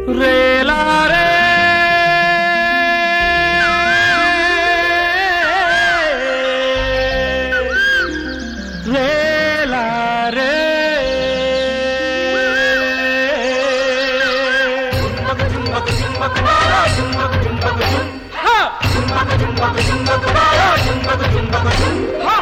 రేలారే రేలారే హా! హా!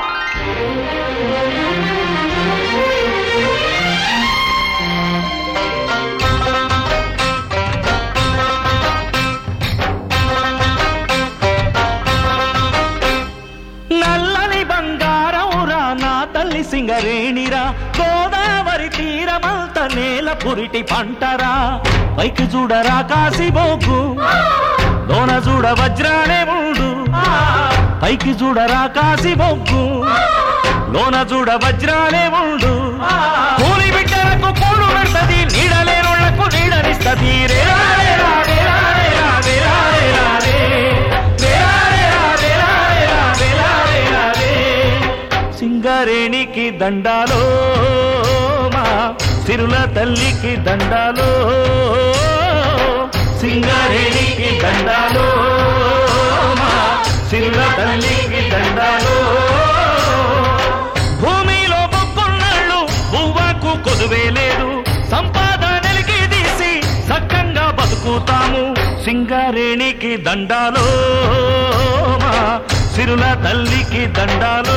నల్లని బంగారమురా నా తల్లి సింగరేణిరా గోదావరి తీరమంత నేల పురిటి పంటరా పైకి చూడరా కాసిబోకు లోన చూడ వజ్రాలే మూడు పైకి చూడరా కాసిబొగ్గు లోన చూడ వజ్రాలే మూడు కూలి బిడ్డలకు కూడు పెడతది నీడలేనుళ్లకు నీడనిస్తది రేరా రేరా రేరా రేరా రేరా రేరా రే. రేరా రేరా రేరా రేరా రేరా రేరా రే. సింగరేణికి దండాలో మా సిరుల తల్లికి దండాలో సింగరేణికి దండాలో మా సిరుల తల్లికి దండాలో భూమిలో బొక్కున్నాళ్ళు బువ్వకు కొదువే లేదు సంపాదనలకి తీసి సక్కంగా బతుకుతాము సింగారేణికి దండాలో మా సిరుల తల్లికి దండాలో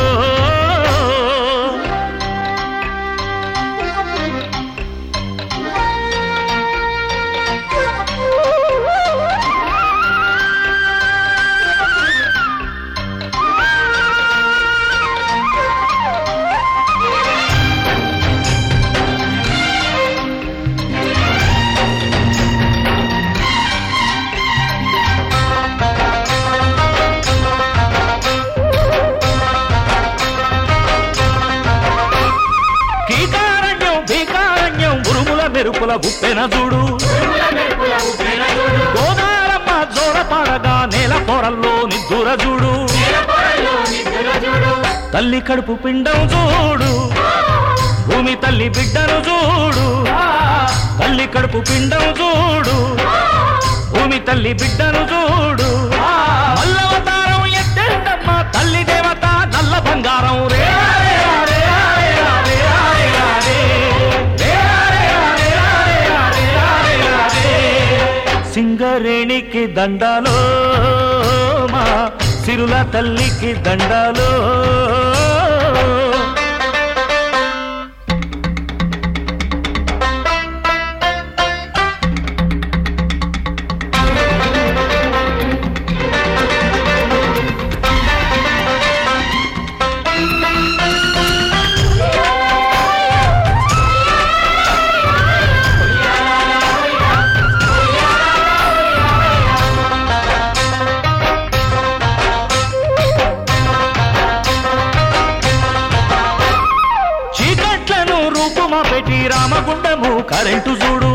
కీకారణ్యం భీకారణ్యం ఉరుముల మెరుపుల ఉప్పెన చూడు గోదారమ్మ జోర పాడగా నేల పొరల్లో నిద్దుర చూడు తల్లి కడుపు పిండం చూడు భూమి తల్లి బిడ్డను చూడు తల్లి కడుపు పిండం చూడు భూమి తల్లి బిడ్డను చూడు మల్లవతారం ఎత్తెండమ్మ తల్లి దేవత నల్ల బంగారం రే సింగరేణికి దండాలో మా సిరుల తల్లికి దండాలో చీకట్లను రూపుమా పెట్టి రామగుండము కరెంటు చూడు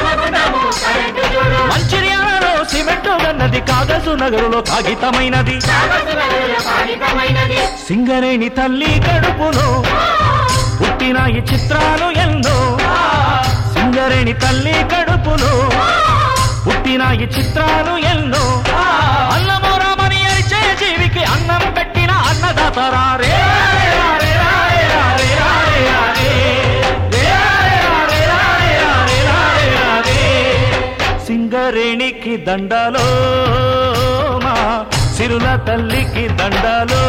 మంచిర్యాలలో సిమెంట్ అన్నది కాగజు నగరులో కాగితమైనది సింగరేణి తల్లి కడుపులో పుట్టిన ఈ చిత్రాలు ఎన్నో సింగరేణి తల్లి కడుపులో పుట్టిన ఈ చిత్రాలు ఎన్నో అన్నమో రామని అరిచే జీవికి అన్నం పెట్టిన అన్నదాతరా రే రే రే రే రే రే రే రే రే రే రే రే రే రే. సింగరేణికి దండాలో మా సిరుల తల్లికి దండాలో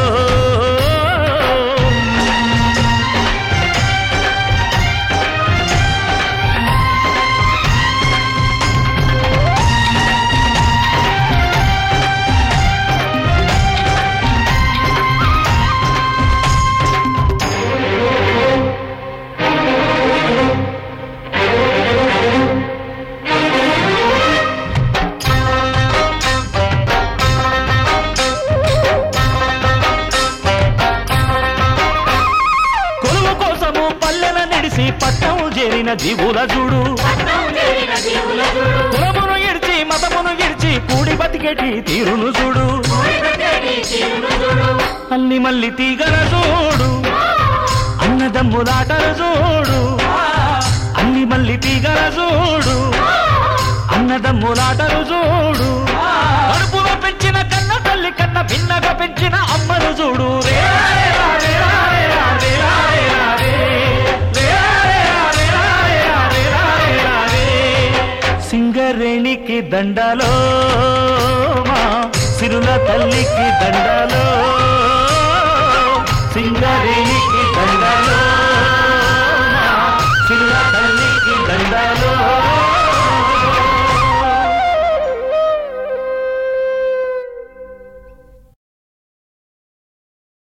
కొలువు కోసము పల్లెల నిడిసి పట్టం చేరిన జీవుల చూడు కులమును ఇడిచి మతమును ఇడిచి కూడి బతికేటి తీరును చూడు అల్లి మల్లి తీగల చూడు అన్నదమ్ములాటలు చూడు అల్లి మల్లి తీగల చూడు అన్నదమ్ములాటలు అన్నదమ్ములాటలు చూడు కడుపులో పెంచిన కన్న తల్లి కన్న భిన్నగా పెంచిన అమ్మను చూడు రే రే రా రే రా రే రా రే రా రే రా రే. రే రా రే రా రే రా రే రా రే రా రే రా రే. సింగరేణికి దండలో మా సిరుల తల్లికి దండలో సింగరేణికి దండలో మా సిరుల తల్లికి దండలో